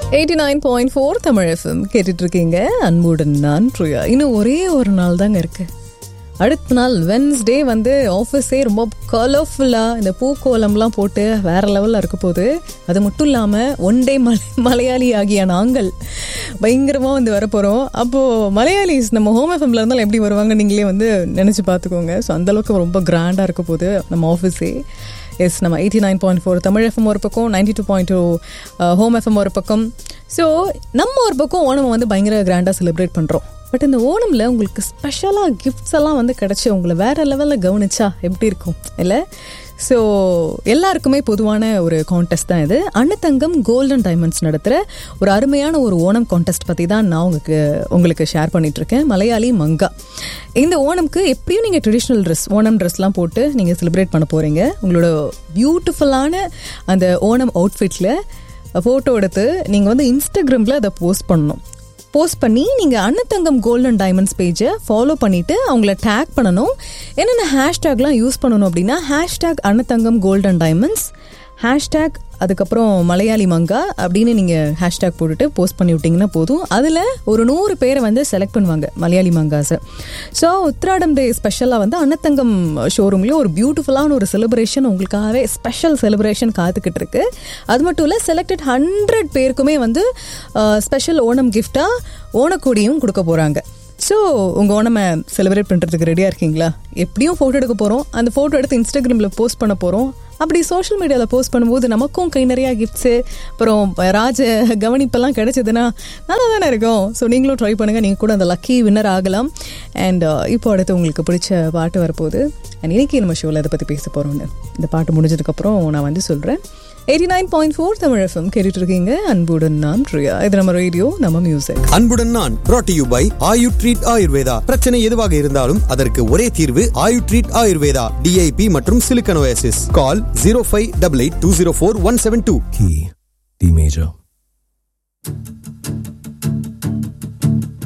Eighty nine point four Tamil FM கேட்டுட்டு இருக்கீங்க அன்புடன் நான் பிரியா இன்னும் ஒரே ஒரு நாள் தாங்க இருக்கு அடுத்த நாள் வென்ஸ்டே வந்து ஆஃபீஸே ரொம்ப கலர்ஃபுல்லாக இந்த பூக்கோலம்லாம் போட்டு வேற லெவலில் இருக்க போகுது அது மட்டும் இல்லாமல் ஒன் டே மலை மலையாளி ஆகிய நாங்கள் பயங்கரமாக வந்து வரப்போகிறோம் அப்போது மலையாளிஸ் நம்ம ஹோம் எஃப்எம்ல இருந்தாலும் எப்படி வருவாங்க நீங்களே வந்து நினச்சி பார்த்துக்கோங்க ஸோ அந்தளவுக்கு ரொம்ப கிராண்டாக இருக்க போகுது நம்ம ஆஃபீஸே எஸ் நம்ம eighty nine point four Tamil FM ஒரு பக்கம் ninety two point two home FM ஒரு பக்கம் ஸோ நம்ம ஒரு பக்கம் ஓணம் வந்து பயங்கர கிராண்டாக செலிப்ரேட் பண்ணுறோம் பட் இந்த ஓணமில் உங்களுக்கு ஸ்பெஷலாக கிஃப்ட்ஸ் எல்லாம் வந்து கிடச்சி உங்களை வேறு லெவலில் கவனிச்சா எப்படி இருக்கும் இல்லை ஸோ எல்லாருக்குமே பொதுவான ஒரு கான்டெஸ்ட் தான் இது அன்னத்தங்கம் கோல்டன் டைமண்ட்ஸ் நடத்துகிற ஒரு அருமையான ஒரு ஓணம் கான்டெஸ்ட் பற்றி தான் நான் உங்களுக்கு உங்களுக்கு ஷேர் பண்ணிகிட்ருக்கேன் மலையாளி மங்கா இந்த ஓணம்க்கு எப்படியும் நீங்கள் ட்ரெடிஷ்னல் ட்ரெஸ் ஓணம் ட்ரெஸ்லாம் போட்டு நீங்கள் செலிப்ரேட் பண்ண போகிறீங்க உங்களோட பியூட்டிஃபுல்லான அந்த ஓணம் அவுட்ஃபிட்டில் ஃபோட்டோ எடுத்து நீங்கள் வந்து இன்ஸ்டாகிராமில் அதை போஸ்ட் பண்ணணும் போஸ்ட் பண்ணி நீங்கள் அன்னத்தங்கம் கோல்டன் டைமண்ட்ஸ் பேஜை ஃபாலோ பண்ணிவிட்டு அவங்கள டேக் பண்ணணும் என்னென்ன ஹேஷ்டேக்லாம் யூஸ் பண்ணணும் அப்படின்னா hashtag Annathangam golden diamonds hashtag அதுக்கப்புறம் மலையாளி மங்கா அப்படின்னு நீங்கள் ஹேஷ்டேக் போட்டுட்டு போஸ்ட் பண்ணி விட்டிங்கன்னா போதும் அதில் ஒரு நூறு பேரை வந்து செலக்ட் பண்ணுவாங்க மலையாளி மங்காஸை ஸோ உத்ராடம் டே ஸ்பெஷலாக வந்து அன்னத்தங்கம் ஷோரூம்லேயும் ஒரு பியூட்டிஃபுல்லான ஒரு செலிப்ரேஷன் உங்களுக்காகவே ஸ்பெஷல் செலிப்ரேஷன் காத்துக்கிட்டு இருக்கு அது மட்டும் இல்லை செலக்டட் ஹண்ட்ரட் பேருக்குமே வந்து ஸ்பெஷல் ஓணம் கிஃப்டாக ஓணக்கொடியும் கொடுக்க போகிறாங்க ஸோ உங்கள் ஓணமை செலிப்ரேட் பண்ணுறதுக்கு ரெடியாக இருக்கீங்களா எப்படியும் ஃபோட்டோ எடுக்க போகிறோம் அந்த ஃபோட்டோ எடுத்து இன்ஸ்டாகிராமில் போஸ்ட் பண்ண போகிறோம் அப்படி சோஷியல் மீடியாவில் போஸ்ட் பண்ணும்போது நமக்கும் கை நிறையா கிஃப்ட்ஸு அப்புறம் ராஜ கவனிப்பெல்லாம் கிடைச்சதுன்னா நல்லா தானே இருக்கும் ஸோ நீங்களும் ட்ரை பண்ணுங்கள் நீங்கள் கூட அந்த லக்கி வின்னர் ஆகலாம் அண்ட் இப்போ அடுத்து உங்களுக்கு பிடிச்ச பாட்டு வரப்போகுது அண்ட் இன்னைக்கு நம்ம ஷோவில் இதை பற்றி பேச போகிறோன்னு இந்த பாட்டு முடிஞ்சதுக்கப்புறம் நான் வந்து சொல்கிறேன் eighty nine point four Tamil FM கேட்டுட்டு இருக்கீங்க அன்புடன் நான் பிரியா இது நம்ம ரேடியோ நம்ம மியூசிக் அன்புடன் நான் brought to you by Ayu treat Ayurveda பிரச்சனை எதுவாக இருந்தாலும் அதற்கு ஒரே தீர்வு ஆயு ட்ரீட் ஆயுர்வேதா டிஐபி மற்றும் சிலிக்கனோசிஸ் call zero five double eight two zero four one seven two key, D major.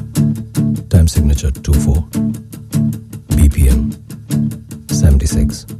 Time signature 2 4. BPM 76.